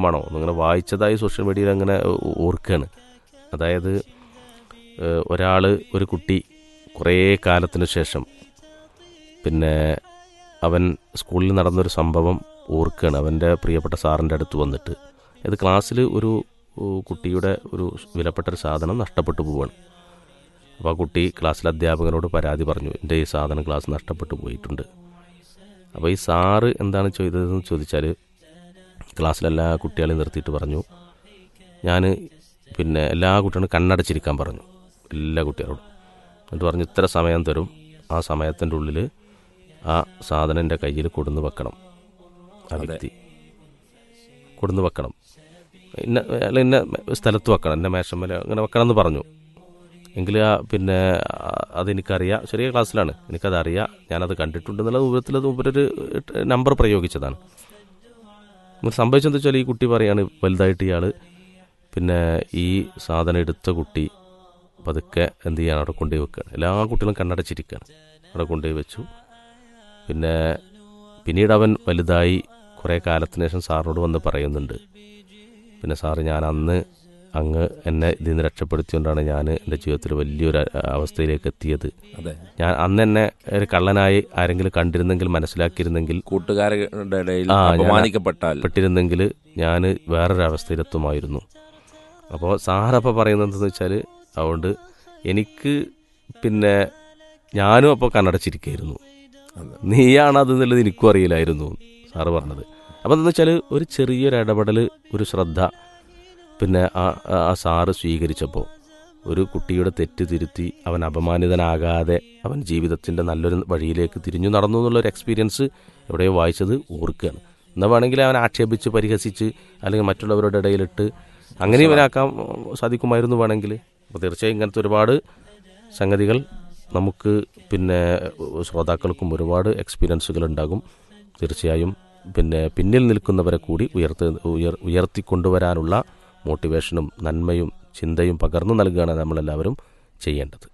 സംഭവമാണോ എന്നിങ്ങനെ വായിച്ചതായി സോഷ്യൽ മീഡിയയിൽ അങ്ങനെ ഓർക്കുകയാണ് അതായത് ഒരാൾ ഒരു കുട്ടി കുറേ കാലത്തിന് ശേഷം പിന്നെ അവൻ സ്കൂളിൽ നടന്നൊരു സംഭവം ഓർക്കുകയാണ് അവൻ്റെ പ്രിയപ്പെട്ട സാറിൻ്റെ അടുത്ത് വന്നിട്ട് അത് ക്ലാസ്സിൽ ഒരു ഉ, കുട്ടിയുടെ ഒരു വിലപ്പെട്ട ഒരു സാധനം നഷ്ടപ്പെട്ടു പോവുകയാണ് അപ്പോൾ ആ കുട്ടി ക്ലാസ്സിലെ അധ്യാപകനോട് പരാതി പറഞ്ഞു എൻ്റെ ഈ സാധനം ക്ലാസ് നഷ്ടപ്പെട്ടു പോയിട്ടുണ്ട് അപ്പോൾ ഈ സാറ് എന്താണ് ചെയ്തതെന്ന് ചോദിച്ചാൽ ക്ലാസ്സിലെല്ലാ കുട്ടികളെയും നിർത്തിയിട്ട് പറഞ്ഞു ഞാൻ പിന്നെ എല്ലാ കുട്ടികളും കണ്ണടച്ചിരിക്കാൻ പറഞ്ഞു എല്ലാ കുട്ടികളോടും എന്നിട്ട് പറഞ്ഞു ഇത്ര സമയം തരും ആ സമയത്തിൻ്റെ ഉള്ളിൽ ആ സാധനം എൻ്റെ കയ്യിൽ കൊടുന്ന് വെക്കണം ആ വ്യക്തി കൊടുന്ന് വെക്കണം ഇന്ന അല്ല ഇന്ന സ്ഥലത്ത് വെക്കണം എന്നെ മേശമ്മല അങ്ങനെ വെക്കണം എന്ന് പറഞ്ഞു എങ്കിൽ ആ പിന്നെ ആ, അതെനിക്കറിയാം ചെറിയ ക്ലാസ്സിലാണ് എനിക്കതറിയാം ഞാനത് കണ്ടിട്ടുണ്ടെന്നുള്ള രൂപത്തിൽ അത് ഉപരൊരു നമ്പർ പ്രയോഗിച്ചതാണ് ഇങ്ങനെ സംഭവിച്ചെന്ന് വെച്ചാൽ ഈ കുട്ടി പറയാണ് വലുതായിട്ട് ഇയാൾ പിന്നെ ഈ സാധനം എടുത്ത കുട്ടി പതുക്കെ എന്ത് ചെയ്യാണ് അവിടെ കൊണ്ടുപോയി വെക്കുകയാണ് എല്ലാ കുട്ടികളും കണ്ണടച്ചിരിക്കുകയാണ് അവിടെ കൊണ്ടുപോയി വെച്ചു പിന്നെ പിന്നീട് അവൻ വലുതായി കുറേ കാലത്തിന് ശേഷം സാറിനോട് വന്ന് പറയുന്നുണ്ട് പിന്നെ സാറ് ഞാൻ അന്ന് അങ്ങ് എന്നെ ഇതിൽ നിന്ന് രക്ഷപ്പെടുത്തിയോണ്ടാണ് ഞാൻ എൻ്റെ ജീവിതത്തിൽ വലിയൊരു അ- അവസ്ഥയിലേക്ക് എത്തിയത് അതെ ഞാൻ അന്ന് എന്നെ ഒരു കള്ളനായി ആരെങ്കിലും കണ്ടിരുന്നെങ്കിൽ മനസ്സിലാക്കിയിരുന്നെങ്കിൽ കൂട്ടുകാരുടെ ഇടയിൽ ആ, ഞാൻ- അപമാനിക്കപ്പെട്ടാൽ പെട്ടിരുന്നെങ്കിൽ ഞാൻ വേറൊരു അവസ്ഥയിലെത്തുമായിരുന്നു അപ്പോൾ സാറപ്പോൾ പറയുന്നത് എന്താണെന്ന് വെച്ചാൽ അതുകൊണ്ട് എനിക്ക് പിന്നെ ഞാനും അപ്പോൾ കണ്ണടച്ചിരിക്കുകയായിരുന്നു അതെ. നീയാണ് അത് എന്നുള്ളത് എനിക്കും അറിയില്ലായിരുന്നു സാറ് പറഞ്ഞത് അപ്പോൾ എന്താണെന്ന് വെച്ചാൽ ഒരു ചെറിയൊരു ഇടപെടൽ ഒരു ശ്രദ്ധ പിന്നെ ആ ആ സാറ് സ്വീകരിച്ചപ്പോൾ ഒരു കുട്ടിയുടെ തെറ്റ് തിരുത്തി അവൻ അപമാനിതനാകാതെ അവൻ ജീവിതത്തിൻ്റെ നല്ലൊരു വഴിയിലേക്ക് തിരിഞ്ഞു നടന്നു എന്നുള്ളൊരു എക്സ്പീരിയൻസ് എവിടെയോ വായിച്ചത് ഓർക്കുകയാണ് എന്നാൽ വേണമെങ്കിൽ അവൻ ആക്ഷേപിച്ച് പരിഹസിച്ച് അല്ലെങ്കിൽ മറ്റുള്ളവരുടെ ഇടയിലിട്ട് അങ്ങനെ ഇവനാക്കാൻ സാധിക്കുമായിരുന്നു വേണമെങ്കിൽ അപ്പോൾ തീർച്ചയായും ഇങ്ങനത്തെ ഒരുപാട് സംഗതികൾ നമുക്ക് പിന്നെ ശ്രോതാക്കൾക്കും ഒരുപാട് എക്സ്പീരിയൻസുകൾ ഉണ്ടാകും തീർച്ചയായും പിന്നെ പിന്നിൽ നിൽക്കുന്നവരെ കൂടി ഉയർത്തി ഉയർ ഉയർത്തിക്കൊണ്ടുവരാനുള്ള മോട്ടിവേഷനും നന്മയും ചിന്തയും പകർന്നു നൽകുകയാണ് നമ്മളെല്ലാവരും ചെയ്യേണ്ടത്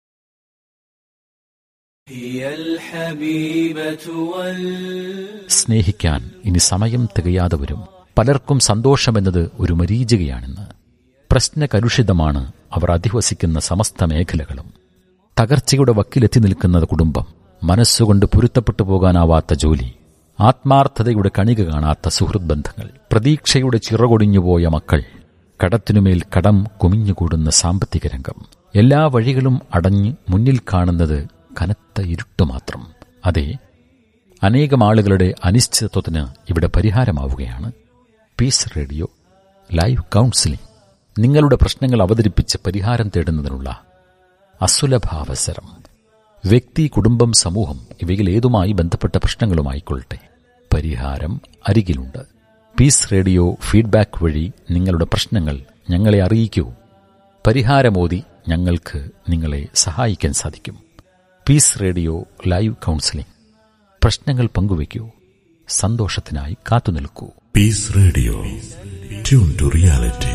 هي الحبيبة وال സ്നേഹിക്കാൻ ഇനി സമയം തികയാതെ വരും പലർക്കും സന്തോഷമെന്നത് ഒരു മരീചികയാണെന്ന് പ്രശ്നകലുഷിതമാണ് അവർ അധിവസിക്കുന്ന സമസ്ത മേഖലകളും തകർച്ചയുടെ വക്കിലെത്തി നിൽക്കുന്ന കുടുംബം മനസ്സുകൊണ്ട് പൊരുത്തപ്പെട്ടു പോകാനാവാത്ത ജോലി ആത്മാർത്ഥതയുടെ കണിക കാണാത്ത സുഹൃത് ബന്ധങ്ങൾ പ്രതീക്ഷയുടെ ചിറകൊടിഞ്ഞുപോയ മക്കൾ കടത്തിനുമേൽ കടം കുമിഞ്ഞുകൂടുന്ന സാമ്പത്തിക രംഗം എല്ലാ വഴികളും അടഞ്ഞ് മുന്നിൽ കാണുന്നത് കനത്ത ഇരുട്ട് മാത്രം അതെ അനേകം ആളുകളുടെ അനിശ്ചിതത്വത്തിന് ഇവിടെ പരിഹാരമാവുകയാണ് പീസ് റേഡിയോ ലൈവ് കൗൺസിലിംഗ് നിങ്ങളുടെ പ്രശ്നങ്ങൾ അവതരിപ്പിച്ച് പരിഹാരം തേടുന്നതിനുള്ള അസുലഭാവസരം വ്യക്തി കുടുംബം സമൂഹം ഇവയിൽ ഏതുമായി ബന്ധപ്പെട്ട പ്രശ്നങ്ങളുമായിക്കൊള്ളട്ടെ പരിഹാരം അരികിലുണ്ട് പീസ് റേഡിയോ ഫീഡ്ബാക്ക് വഴി നിങ്ങളുടെ പ്രശ്നങ്ങൾ ഞങ്ങളെ അറിയിക്കൂ പരിഹാരമോതി ഞങ്ങൾക്ക് നിങ്ങളെ സഹായിക്കാൻ സാധിക്കും പീസ് റേഡിയോ ലൈവ് കൗൺസിലിംഗ് പ്രശ്നങ്ങൾ പങ്കുവയ്ക്കൂ സന്തോഷത്തിനായി കാത്തുനിൽക്കൂ Peace Radio. Tune to reality.